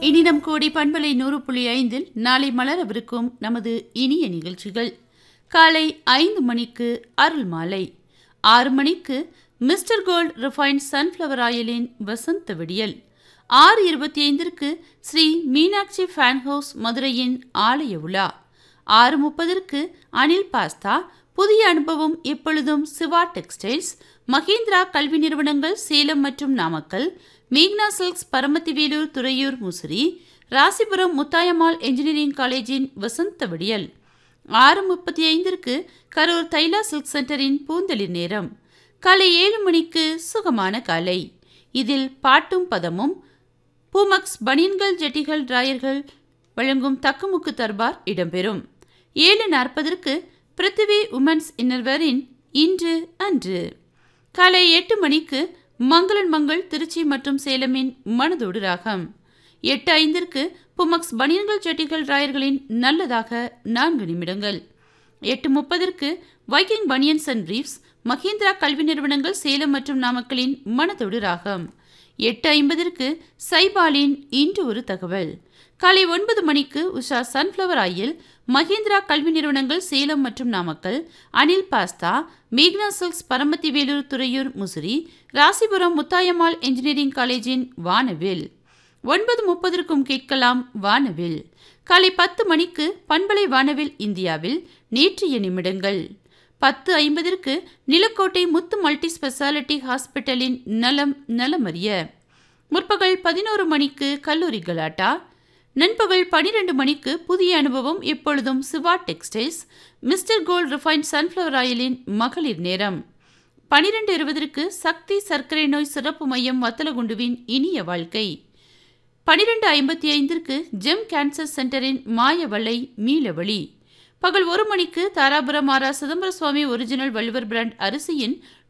இனிதம் கோடி பண்பலை நூறு புள்ளி ஐந்தில் நாளை மலரவிருக்கும் நமது இனிய நிகழ்ச்சிகள் காலை ஐந்து மணிக்கு அருள் மாலை ஆறு மணிக்கு மிஸ்டர் கோல்ட் ரிஃபைன்ட் சன்ஃப்ளவர் ஆயிலின் வசந்த விடியல் ஆறு இருபத்தி ஐந்திற்கு ஸ்ரீ மீனாட்சி ஃபேன் ஹவுஸ் மதுரையின் ஆலய உலா ஆறு முப்பதற்கு அனில் பாஸ்தா புதிய அனுபவம் எப்பொழுதும் சிவா டெக்ஸ்டைல்ஸ் மகேந்திரா கல்வி நிறுவனங்கள் சேலம் மற்றும் நாமக்கல் மேக்னா சில்க்ஸ் பரமத்திவேலூர் துறையூர் முசிறி ராசிபுரம் முத்தாயம்மாள் என்ஜினியரிங் காலேஜின் வசந்த விடியல் ஆறு முப்பத்தி ஐந்திற்கு கரூர் தைலா சில்க் சென்டரின் பூந்தளிர் நேரம் காலை ஏழு மணிக்கு சுகமான காலை இதில் பாட்டும் பதமும் பூமக்ஸ் பனியன்கள் ஜெட்டிகள் டிராயர்கள் வழங்கும் தக்குமுக்கு தர்பார் இடம்பெறும் ஏழு நாற்பதற்கு பிருத்திவி உமன்ஸ் இன்னர்வேரின் இன்று அன்று காலை எட்டு மணிக்கு மங்களன் மங்கள் திருச்சி மற்றும் சேலமின் மனதோடு ராகம் எட்டு ஐந்திற்கு புமக்ஸ் பனியன்கள் ஜட்டிகள் ராயர்களின் நல்லதாக நான்கு நிமிடங்கள் எட்டு முப்பதற்கு Viking banians and briefs Mahindra கல்வி நிறுவனங்கள் சேலம் மற்றும் நாமக்கலின் மனதோடு ராகம் எட்டு ஐம்பதற்கு சைபாலின் இன்று ஒரு தகவல் காலை ஒன்பது மணிக்கு உஷா சன்ஃப்ளவர் ஆயில் மஹிந்திரா கல்வி நிறுவனங்கள் சேலம் மற்றும் நாமக்கல் அனில் பாஸ்தா மேக்னா சில்க்ஸ் பரமத்தி வேலூர் துறையூர் முசிறி ராசிபுரம் முத்தாயம்மாள் என்ஜினியரிங் காலேஜின் வானவில் ஒன்பது முப்பதற்கும் கேட்கலாம் வானவில் காலை பத்து மணிக்கு பண்பலை வானவில் இந்தியாவில் நேற்றைய நிமிடங்கள் பத்து ஐம்பதற்கு நிலக்கோட்டை முத்து மல்டி ஸ்பெஷாலிட்டி ஹாஸ்பிட்டலின் நலம் நலமறிய முற்பகல் பதினோரு மணிக்கு கல்லூரி கலாட்டா நண்பகல் பனிரெண்டு மணிக்கு புதிய அனுபவம் எப்பொழுதும் Siva textiles Mister Gold refined sunflower ஆயிலின் மகளிர் நேரம் பனிரெண்டு இருபதற்கு சக்தி சர்க்கரை நோய் சிறப்பு மையம் வத்தலகுண்டுவின் இனிய வாழ்க்கை பனிரெண்டு ஐம்பத்தி ஐந்திற்கு ஜெம் கேன்சர் சென்டரின் மாயவளை மீளவழி பகல் ஒரு மணிக்கு தாராபுரம் ஆரா சிதம்பர சுவாமி ஒரிஜினல் வள்ளுவர் பிராண்ட் அரிசியின்